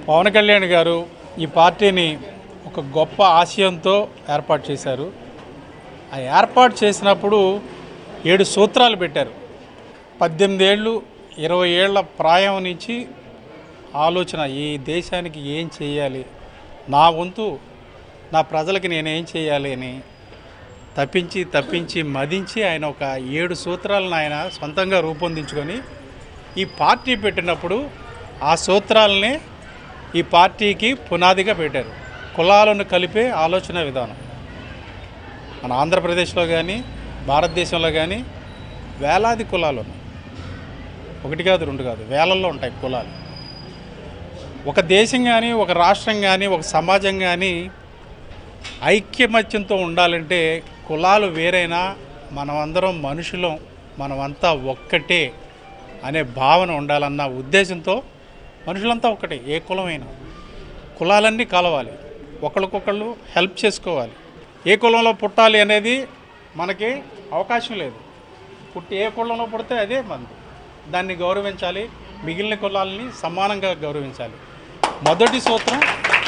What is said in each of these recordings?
పవన్ కళ్యాణ్ గారు ఈ పార్టీని ఒక గొప్ప ఆశయంతో ఏర్పాటు చేశారు ఆ ఏర్పాటు చేసినప్పుడు ఏడు సూత్రాలు పెట్టారు పద్దెనిమిది ఏళ్ళు ఇరవై ఏళ్ల ప్రాయం నుంచి ఆలోచన ఈ దేశానికి ఏం చేయాలి నా వంతు నా ప్రజలకి నేనేం చేయాలి అని తప్పించి తప్పించి మదించి ఆయన ఒక ఏడు సూత్రాలను ఆయన సొంతంగా రూపొందించుకొని ఈ పార్టీ పెట్టినప్పుడు ఆ సూత్రాలనే ఈ పార్టీకి పునాదిగా పెట్టారు కులాలను కలిపే ఆలోచన విధానం మన ఆంధ్రప్రదేశ్లో కానీ భారతదేశంలో కానీ వేలాది కులాలు ఉన్నాయి ఒకటి కాదు రెండు కాదు వేలల్లో ఉంటాయి కులాలు ఒక దేశం కానీ ఒక రాష్ట్రం కానీ ఒక సమాజం కానీ ఐక్యమత్యంతో ఉండాలంటే కులాలు వేరైనా మనమందరం మనుషులం మనమంతా ఒక్కటే అనే భావన ఉండాలన్న ఉద్దేశంతో మనుషులంతా ఒక్కటే ఏ కులమైనా కులాలన్నీ కలవాలి ఒకరికొకళ్ళు హెల్ప్ చేసుకోవాలి ఏ కులంలో పుట్టాలి అనేది మనకి అవకాశం లేదు పుట్టి ఏ కులంలో పుడితే అదే మంది దాన్ని గౌరవించాలి మిగిలిన కులాలని సమానంగా గౌరవించాలి మొదటి సూత్రం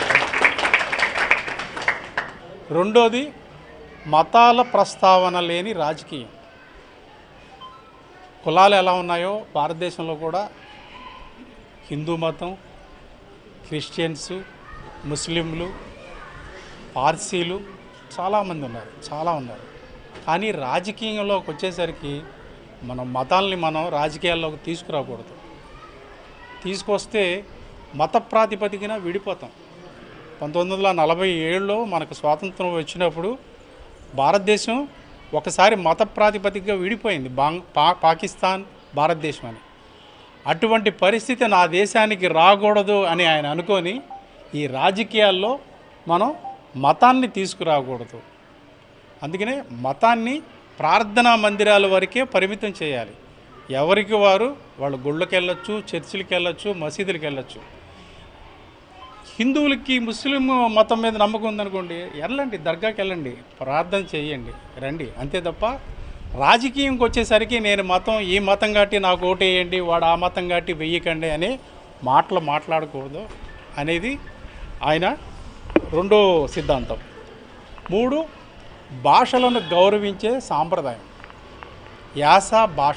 రెండోది మతాల ప్రస్తావన లేని రాజకీయం కులాలు ఎలా ఉన్నాయో భారతదేశంలో కూడా హిందూ మతం క్రిస్టియన్స్ ముస్లింలు పార్సీలు చాలామంది ఉన్నారు చాలా ఉన్నారు కానీ రాజకీయంలోకి వచ్చేసరికి మనం మతాల్ని మనం రాజకీయాల్లోకి తీసుకురాకూడదు తీసుకొస్తే మత ప్రాతిపదికన విడిపోతాం పంతొమ్మిది వందల నలభై ఏడులో మనకు స్వాతంత్రం వచ్చినప్పుడు భారతదేశం ఒకసారి మత ప్రాతిపదికగా విడిపోయింది బాంగ్ పా పాకిస్తాన్ భారతదేశం అని అటువంటి పరిస్థితి నా దేశానికి రాకూడదు అని ఆయన అనుకొని ఈ రాజకీయాల్లో మనం మతాన్ని తీసుకురాకూడదు అందుకనే మతాన్ని ప్రార్థనా మందిరాల వరకే పరిమితం చేయాలి ఎవరికి వారు వాళ్ళు గుళ్ళకి వెళ్ళొచ్చు చర్చిలకి వెళ్ళొచ్చు మసీదులకు వెళ్ళొచ్చు హిందువులకి ముస్లిం మతం మీద నమ్మకం ఉందనుకోండి వెళ్ళండి దర్గాకి వెళ్ళండి ప్రార్థన చేయండి రండి అంతే తప్ప రాజకీయంకి వచ్చేసరికి నేను మతం ఈ మతం కాట్టి నాకు ఓటు వేయండి వాడు ఆ మతం కాట్టి వెయ్యకండి అనే మాటలు మాట్లాడకూడదు అనేది ఆయన రెండో సిద్ధాంతం మూడు భాషలను గౌరవించే సాంప్రదాయం యాస భాష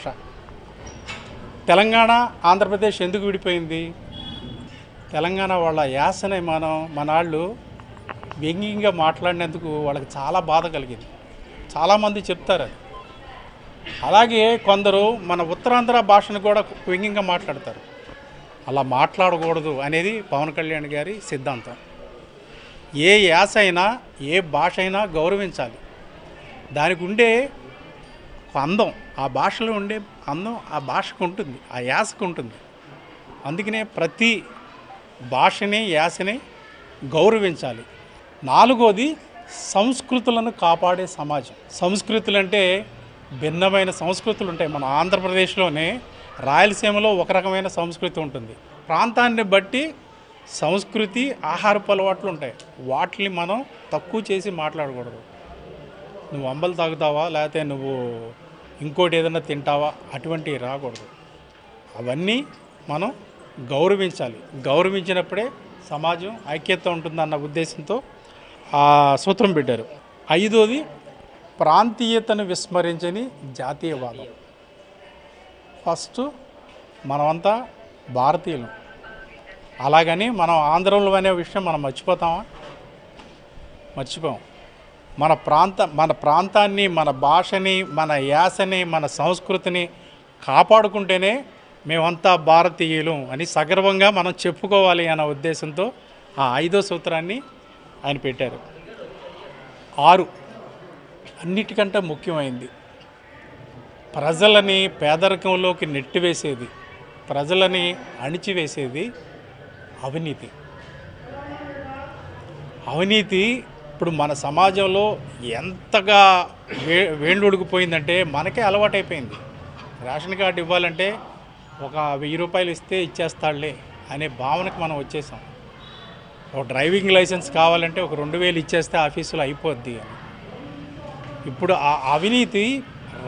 తెలంగాణ ఆంధ్రప్రదేశ్ ఎందుకు విడిపోయింది తెలంగాణ వాళ్ళ యాసని మనం మన వాళ్ళు వ్యంగ్యంగా మాట్లాడినందుకు వాళ్ళకి చాలా బాధ కలిగింది చాలామంది చెప్తారు అది అలాగే కొందరు మన ఉత్తరాంధ్ర భాషను కూడా వ్యంగ్యంగా మాట్లాడతారు అలా మాట్లాడకూడదు అనేది పవన్ కళ్యాణ్ గారి సిద్ధాంతం ఏ యాస అయినా ఏ భాష అయినా గౌరవించాలి దానికి ఉండే ఒక అందం ఆ భాషలో ఉండే అందం ఆ భాషకు ఉంటుంది ఆ యాసకు ఉంటుంది అందుకనే ప్రతి భాషని యాసని గౌరవించాలి నాలుగోది సంస్కృతులను కాపాడే సమాజం సంస్కృతులు అంటే భిన్నమైన సంస్కృతులు ఉంటాయి మన ఆంధ్రప్రదేశ్లోనే రాయలసీమలో ఒక రకమైన సంస్కృతి ఉంటుంది ప్రాంతాన్ని బట్టి సంస్కృతి ఆహారపు అలవాట్లు ఉంటాయి వాటిని మనం తక్కువ చేసి మాట్లాడకూడదు నువ్వు అంబలు తాగుతావా లేకపోతే నువ్వు ఇంకోటి ఏదైనా తింటావా అటువంటివి రాకూడదు అవన్నీ మనం గౌరవించాలి గౌరవించినప్పుడే సమాజం ఐక్యత ఉంటుందన్న ఉద్దేశంతో ఆ సూత్రం పెట్టారు ఐదోది ప్రాంతీయతను విస్మరించని జాతీయవాదం ఫస్ట్ మనమంతా భారతీయులం అలాగని మనం ఆంధ్రంలో అనే విషయం మనం మర్చిపోతామా మర్చిపోం మన ప్రాంత మన ప్రాంతాన్ని మన భాషని మన యాసని మన సంస్కృతిని కాపాడుకుంటేనే మేమంతా భారతీయులు అని సగర్వంగా మనం చెప్పుకోవాలి అన్న ఉద్దేశంతో ఆ ఐదో సూత్రాన్ని ఆయన పెట్టారు ఆరు అన్నిటికంటే ముఖ్యమైంది ప్రజలని పేదరికంలోకి నెట్టివేసేది ప్రజలని అణిచివేసేది అవినీతి అవినీతి ఇప్పుడు మన సమాజంలో ఎంతగా వే వేండుడిగిపోయిందంటే మనకే అలవాటైపోయింది రేషన్ కార్డు ఇవ్వాలంటే ఒక వెయ్యి రూపాయలు ఇస్తే ఇచ్చేస్తాడులే అనే భావనకు మనం వచ్చేసాం ఒక డ్రైవింగ్ లైసెన్స్ కావాలంటే ఒక రెండు వేలు ఇచ్చేస్తే ఆఫీసులో అయిపోద్ది అని ఇప్పుడు ఆ అవినీతి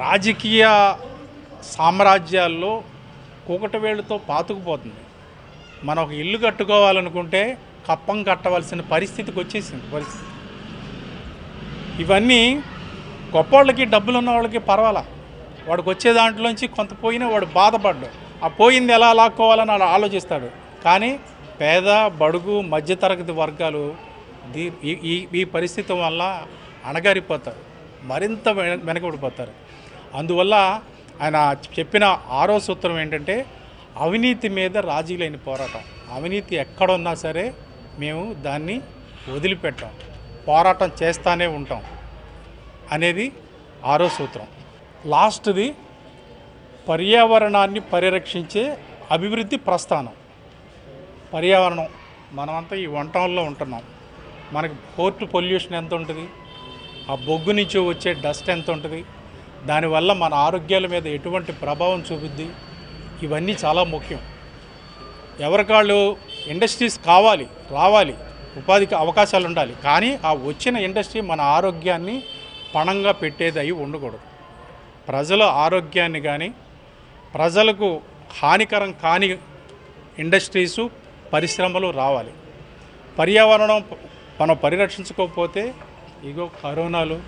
రాజకీయ సామ్రాజ్యాల్లో కూకటి వేళ్ళతో పాతుకుపోతుంది మనం ఒక ఇల్లు కట్టుకోవాలనుకుంటే కప్పం కట్టవలసిన పరిస్థితికి వచ్చేసింది పరిస్థితి ఇవన్నీ గొప్పోళ్ళకి డబ్బులు ఉన్న వాళ్ళకి పర్వాలా వాడికి వచ్చే దాంట్లోంచి కొంత పోయినా వాడు బాధపడ్డు ఆ పోయింది ఎలా లాక్కోవాలని వాడు ఆలోచిస్తాడు కానీ పేద బడుగు మధ్యతరగతి వర్గాలు దీ ఈ- ఈ ఈ పరిస్థితి వల్ల అణగారిపోతారు మరింత వెన- వెనకబడిపోతారు అందువల్ల ఆయన చెప్పిన ఆరో సూత్రం ఏంటంటే అవినీతి మీద రాజీ లేని పోరాటం అవినీతి ఎక్కడున్నా సరే మేము దాన్ని వదిలిపెట్టాం పోరాటం చేస్తానే ఉంటాం అనేది ఆరో సూత్రం లాస్ట్ది పర్యావరణాన్ని పరిరక్షించే అభివృద్ధి ప్రస్థానం పర్యావరణం మనమంతా ఈ వంటంలో ఉంటున్నాం మనకి పోర్ట్ పొల్యూషన్ ఎంత ఉంటుంది ఆ బొగ్గు నుంచి వచ్చే డస్ట్ ఎంత ఉంటుంది దానివల్ల మన ఆరోగ్యాల మీద ఎటువంటి ప్రభావం చూపుద్ది ఇవన్నీ చాలా ముఖ్యం ఎవరికాళ్ళు ఇండస్ట్రీస్ కావాలి రావాలి ఉపాధికి అవకాశాలు ఉండాలి కానీ ఆ వచ్చిన ఇండస్ట్రీ మన ఆరోగ్యాన్ని పణంగా పెట్టేది అయి ఉండకూడదు ప్రజల ఆరోగ్యాన్ని కానీ ప్రజలకు హానికరం కాని ఇండస్ట్రీసు పరిశ్రమలు రావాలి పర్యావరణం ప- మనం పరిరక్షించుకోకపోతే ఇగో కరోనాలు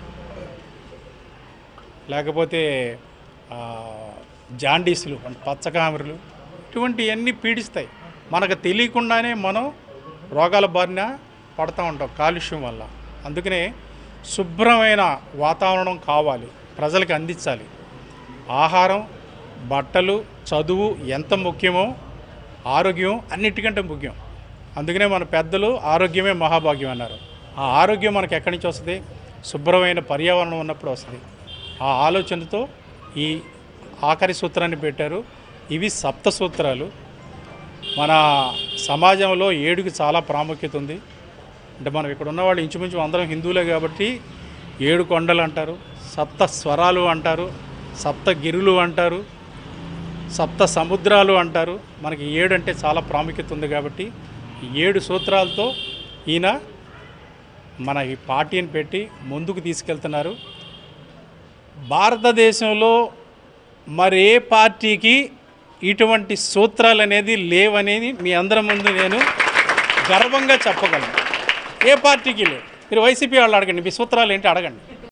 లేకపోతే ఆ, జాండీసులు అంటే పచ్చకామెరలు ఇటువంటివన్నీ పీడిస్తాయి మనకు తెలియకుండానే మనం రోగాల బారిన పడుతూ ఉంటాం కాలుష్యం వల్ల అందుకనే శుభ్రమైన వాతావరణం కావాలి ప్రజలకు అందించాలి ఆహారం బట్టలు చదువు ఎంత ముఖ్యమో ఆరోగ్యం అన్నిటికంటే ముఖ్యం అందుకనే మన పెద్దలు ఆరోగ్యమే మహాభాగ్యం అన్నారు ఆ ఆరోగ్యం మనకు ఎక్కడి నుంచి వస్తుంది శుభ్రమైన పర్యావరణం ఉన్నప్పుడు వస్తుంది ఆ ఆలోచనతో ఈ ఆఖరి సూత్రాన్ని పెట్టారు ఇవి సప్త సూత్రాలు మన సమాజంలో ఏడుకి చాలా ప్రాముఖ్యత ఉంది అంటే మనం ఇక్కడ ఉన్న వాళ్ళు ఇంచుమించు అందరం హిందువులే కాబట్టి ఏడు కొండలు అంటారు సప్త స్వరాలు అంటారు సప్త గిరులు అంటారు సప్త సముద్రాలు అంటారు మనకి ఏడు అంటే చాలా ప్రాముఖ్యత ఉంది కాబట్టి ఈ ఏడు సూత్రాలతో ఈయన మన ఈ పార్టీని పెట్టి ముందుకు తీసుకెళ్తున్నారు భారతదేశంలో మరే పార్టీకి ఇటువంటి సూత్రాలు అనేది లేవనేది మీ అందరి ముందు నేను గర్వంగా చెప్పగలను ఏ పార్టీకి లేవు మీరు వైసీపీ వాళ్ళు అడగండి మీ సూత్రాలు ఏంటి అడగండి